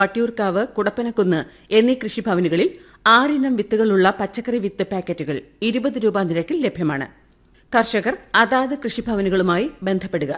വട്ടിയൂർക്കാവ് കുടപ്പനക്കുന്ന് എന്നീ കൃഷിഭവനുകളിൽ ആറിനം വിത്തുകളുള്ള പച്ചക്കറി വിത്ത് പാക്കറ്റുകൾ ഇരുപത് രൂപ നിരക്കിൽ ലഭ്യമാണ് കർഷകർ അതാത് കൃഷിഭവനുകളുമായി ബന്ധപ്പെടുക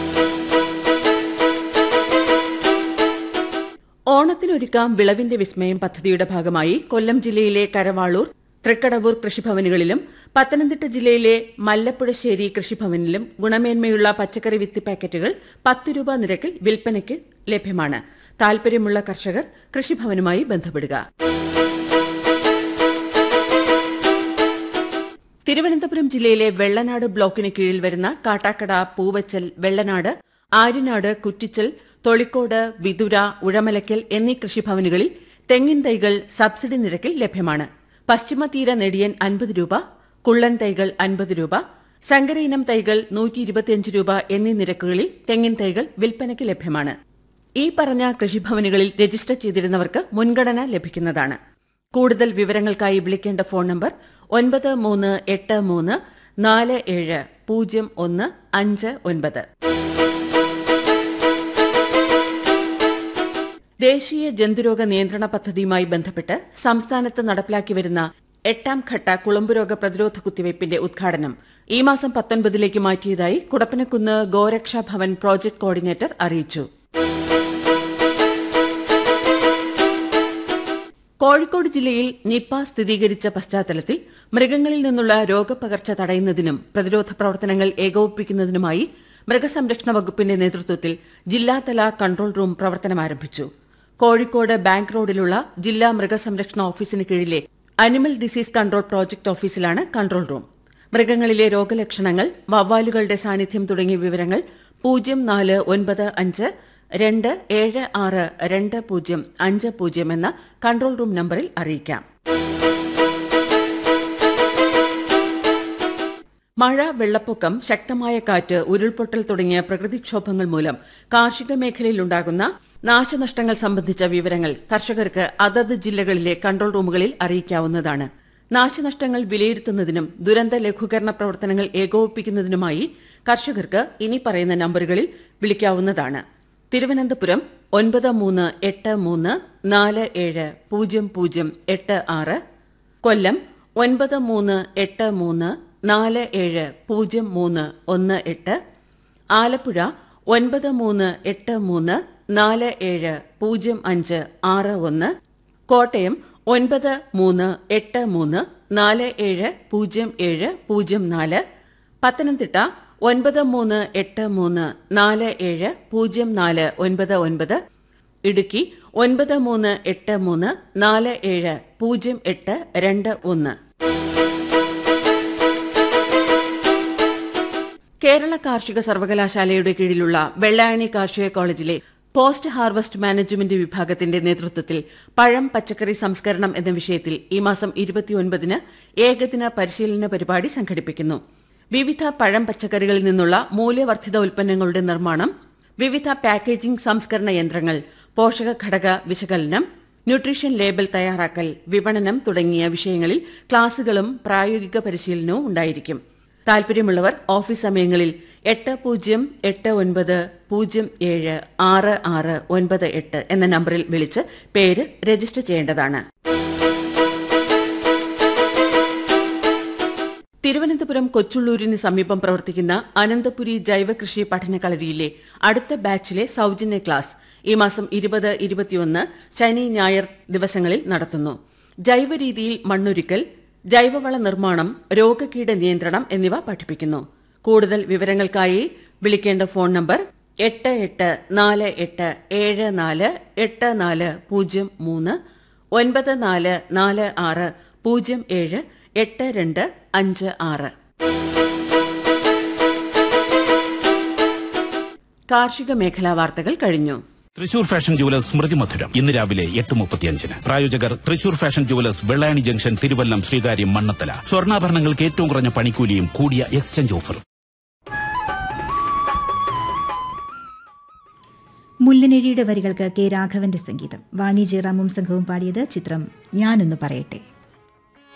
ഓണത്തിനൊരുക്കാം വിളവിന്റെ വിസ്മയം പദ്ധതിയുടെ ഭാഗമായി കൊല്ലം ജില്ലയിലെ കരവാളൂർ തൃക്കടവൂർ കൃഷിഭവനുകളിലും പത്തനംതിട്ട ജില്ലയിലെ മല്ലപ്പുഴശ്ശേരി കൃഷിഭവനിലും ഗുണമേന്മയുള്ള പച്ചക്കറി വിത്ത് പാക്കറ്റുകൾ പത്ത് രൂപ നിരക്കിൽ വിൽപ്പനയ്ക്ക് ലഭ്യമാണ് താൽപര്യമുള്ള കർഷകർ കൃഷിഭവനുമായി ബന്ധപ്പെടുക തിരുവനന്തപുരം ജില്ലയിലെ വെള്ളനാട് ബ്ലോക്കിന് കീഴിൽ വരുന്ന കാട്ടാക്കട പൂവച്ചൽ വെള്ളനാട് ആര്യനാട് കുറ്റിച്ചൽ തൊളിക്കോട് വിതുര ഉഴമലക്കൽ എന്നീ കൃഷിഭവനുകളിൽ തെങ്ങിൻ തൈകൾ സബ്സിഡി നിരക്കിൽ ലഭ്യമാണ് പശ്ചിമതീര നെടിയൻ അൻപത് രൂപ കുള്ളൻ തൈകൾ അൻപത് രൂപ സങ്കര ഇനം തൈകൾ നൂറ്റി ഇരുപത്തിയഞ്ച് രൂപ എന്നീ നിരക്കുകളിൽ തെങ്ങിൻ തൈകൾ വിൽപ്പനയ്ക്ക് ലഭ്യമാണ് ഈ പറഞ്ഞ കൃഷിഭവനുകളിൽ രജിസ്റ്റർ ചെയ്തിരുന്നവർക്ക് മുൻഗണന ലഭിക്കുന്നതാണ് കൂടുതൽ വിവരങ്ങൾക്കായി വിളിക്കേണ്ട ഫോൺ നമ്പർ ഒൻപത് മൂന്ന് എട്ട് മൂന്ന് നാല് ഏഴ് പൂജ്യം ഒന്ന് അഞ്ച് ഒൻപത് ദേശീയ ജന്തുരോഗ നിയന്ത്രണ പദ്ധതിയുമായി ബന്ധപ്പെട്ട് സംസ്ഥാനത്ത് നടപ്പിലാക്കി വരുന്ന എട്ടാം ഘട്ട കുളമ്പുരോഗ പ്രതിരോധ കുത്തിവയ്പ്പിന്റെ ഉദ്ഘാടനം ഈ മാസം പത്തൊൻപതിലേക്ക് മാറ്റിയതായി കുടപ്പനക്കുന്ന് ഗോരക്ഷാ ഭവൻ പ്രോജക്ട് കോർഡിനേറ്റർ അറിയിച്ചു കോഴിക്കോട് ജില്ലയിൽ നിപ്പ സ്ഥിരീകരിച്ച പശ്ചാത്തലത്തിൽ മൃഗങ്ങളിൽ നിന്നുള്ള രോഗപകർച്ച തടയുന്നതിനും പ്രതിരോധ പ്രവർത്തനങ്ങൾ ഏകോപിപ്പിക്കുന്നതിനുമായി മൃഗസംരക്ഷണ വകുപ്പിന്റെ നേതൃത്വത്തിൽ ജില്ലാതല കൺട്രോൾ റൂം പ്രവർത്തനം ആരംഭിച്ചു കോഴിക്കോട് ബാങ്ക് റോഡിലുള്ള ജില്ലാ മൃഗസംരക്ഷണ ഓഫീസിന് കീഴിലെ അനിമൽ ഡിസീസ് കൺട്രോൾ പ്രോജക്ട് ഓഫീസിലാണ് കൺട്രോൾ റൂം മൃഗങ്ങളിലെ രോഗലക്ഷണങ്ങൾ വവ്വാലുകളുടെ സാന്നിധ്യം തുടങ്ങിയ വിവരങ്ങൾ പൂജ്യം നാല് ഒൻപത് അഞ്ച് രണ്ട് ഏഴ് ആറ് രണ്ട് പൂജ്യം അഞ്ച് പൂജ്യം എന്ന കൺട്രോൾ റൂം നമ്പറിൽ അറിയിക്കാം മഴ വെള്ളപ്പൊക്കം ശക്തമായ കാറ്റ് ഉരുൾപൊട്ടൽ തുടങ്ങിയ പ്രകൃതിക്ഷോഭങ്ങൾ മൂലം കാർഷിക മേഖലയിലുണ്ടാകുന്ന നാശനഷ്ടങ്ങൾ സംബന്ധിച്ച വിവരങ്ങൾ കർഷകർക്ക് അതത് ജില്ലകളിലെ കൺട്രോൾ റൂമുകളിൽ അറിയിക്കാവുന്നതാണ് നാശനഷ്ടങ്ങൾ വിലയിരുത്തുന്നതിനും ദുരന്ത ലഘൂകരണ പ്രവർത്തനങ്ങൾ ഏകോപിപ്പിക്കുന്നതിനുമായി കർഷകർക്ക് ഇനി പറയുന്ന നമ്പറുകളിൽ വിളിക്കാവുന്നതാണ് തിരുവനന്തപുരം ഒൻപത് മൂന്ന് എട്ട് മൂന്ന് നാല് ഏഴ് പൂജ്യം പൂജ്യം എട്ട് ആറ് കൊല്ലം ഒൻപത് മൂന്ന് എട്ട് മൂന്ന് നാല് ഏഴ് പൂജ്യം മൂന്ന് ഒന്ന് എട്ട് ആലപ്പുഴ ഒൻപത് മൂന്ന് എട്ട് മൂന്ന് നാല് ഏഴ് പൂജ്യം അഞ്ച് ആറ് ഒന്ന് കോട്ടയം ഒൻപത് മൂന്ന് എട്ട് മൂന്ന് നാല് ഏഴ് പൂജ്യം ഏഴ് പൂജ്യം നാല് പത്തനംതിട്ട ഒൻപത് മൂന്ന് എട്ട് മൂന്ന് നാല് ഏഴ് പൂജ്യം നാല് ഒൻപത് ഒൻപത് ഇടുക്കി ഒൻപത് മൂന്ന് എട്ട് മൂന്ന് നാല് ഏഴ് പൂജ്യം എട്ട് രണ്ട് ഒന്ന് കേരള കാർഷിക സർവകലാശാലയുടെ കീഴിലുള്ള വെള്ളായണി കാർഷിക കോളേജിലെ പോസ്റ്റ് ഹാർവസ്റ്റ് മാനേജ്മെന്റ് വിഭാഗത്തിന്റെ നേതൃത്വത്തിൽ പഴം പച്ചക്കറി സംസ്കരണം എന്ന വിഷയത്തിൽ ഈ മാസം ഇരുപത്തിയൊൻപതിന് ഏകദിന പരിശീലന പരിപാടി സംഘടിപ്പിക്കുന്നു വിവിധ പഴം പച്ചക്കറികളിൽ നിന്നുള്ള മൂല്യവർദ്ധിത ഉൽപ്പന്നങ്ങളുടെ നിർമ്മാണം വിവിധ പാക്കേജിംഗ് സംസ്കരണ യന്ത്രങ്ങൾ പോഷക ഘടക വിശകലനം ന്യൂട്രീഷൻ ലേബൽ തയ്യാറാക്കൽ വിപണനം തുടങ്ങിയ വിഷയങ്ങളിൽ ക്ലാസുകളും പ്രായോഗിക പരിശീലനവും ഉണ്ടായിരിക്കും താൽപര്യമുള്ളവർ ഓഫീസ് സമയങ്ങളിൽ എട്ട് പൂജ്യം എട്ട് ഒൻപത് പൂജ്യം ഏഴ് ആറ് ആറ് ഒൻപത് എട്ട് എന്ന നമ്പറിൽ വിളിച്ച് പേര് രജിസ്റ്റർ ചെയ്യേണ്ടതാണ് തിരുവനന്തപുരം കൊച്ചുള്ളൂരിന് സമീപം പ്രവർത്തിക്കുന്ന അനന്തപുരി ജൈവകൃഷി പഠനകളരിയിലെ അടുത്ത ബാച്ചിലെ സൌജന്യ ക്ലാസ് ഈ മാസം ഇരുപത് ഇരുപത്തിയൊന്ന് ശനി ഞായർ ദിവസങ്ങളിൽ നടത്തുന്നു ജൈവ രീതിയിൽ മണ്ണൊരുക്കൽ ജൈവവള നിർമ്മാണം രോഗകീട നിയന്ത്രണം എന്നിവ പഠിപ്പിക്കുന്നു കൂടുതൽ വിവരങ്ങൾക്കായി വിളിക്കേണ്ട ഫോൺ നമ്പർ എട്ട് എട്ട് നാല് എട്ട് ഏഴ് നാല് എട്ട് നാല് പൂജ്യം മൂന്ന് ഒൻപത് നാല് നാല് ആറ് പൂജ്യം ഏഴ് എട്ട് രണ്ട് അഞ്ച് ആറ് കാർഷിക മേഖലാ വാർത്തകൾ കഴിഞ്ഞു തൃശൂർ ഫാഷൻ ജുവലേഴ്സ് സ്മൃതി മധുരം ഇന്ന് രാവിലെ എട്ട് മുപ്പത്തിയഞ്ചിന് പ്രായോജകർ Thrissur fashion jewellers Vellayani junction Thiruvallam Sreekaryam Mannanthala സ്വർണ്ണാഭരണങ്ങൾക്ക് ഏറ്റവും കുറഞ്ഞ പണിക്കൂലിയും കൂടിയ എക്സ്ചേഞ്ച് ഓഫറും മുല്ലനെഴിയുടെ വരികൾക്ക് കെ രാഘവന്റെ സംഗീതം വാണി ജയറാമും സംഘവും പാടിയത് ചിത്രം ഞാനൊന്ന് പറയട്ടെ